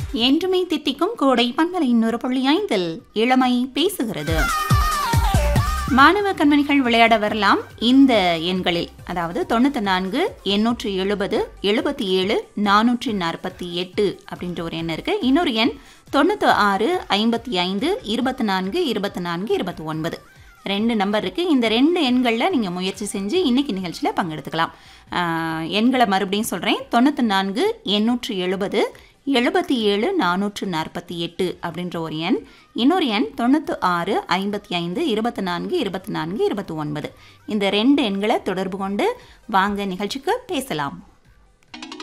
என்றுமே தித்திக்கும் கோடை பண்பலை இன்னொரு புள்ளி ஐந்தில் இளமை பேசுகிறது மாணவ கண்மணிகள் விளையாட வரலாம் இந்த எண்களில் அதாவது தொண்ணூற்றி நான்கு எண்ணூற்றி எழுபது எழுபத்தி ஏழு நானூற்றி நாற்பத்தி எட்டு அப்படின்ற ஒரு எண் இருக்கு இன்னொரு எண் தொண்ணூற்றி ஆறு ஐம்பத்தி ஐந்து இருபத்தி நான்கு இருபத்தி நான்கு இருபத்தி ஒன்பது ரெண்டு நம்பர் இருக்குது இந்த ரெண்டு எண்களில் நீங்கள் முயற்சி செஞ்சு இன்னைக்கு நிகழ்ச்சியில் பங்கெடுத்துக்கலாம் ஆஹ், எண்களை மறுபடியும் சொல்கிறேன் தொண்ணூற்றி நான்கு எண்ணூற்றி எழுபது எழுபத்தி ஏழு நானூற்று நாற்பத்தி எட்டு அப்படின்ற ஒரு எண் இன்னொரு எண் தொண்ணூற்றி ஆறு ஐம்பத்தி ஐந்து இருபத்தி நான்கு இருபத்தி நான்கு இருபத்தி ஒன்பது இந்த ரெண்டு எண்களை தொடர்பு கொண்டு வாங்க நிகழ்ச்சிக்கு பேசலாம்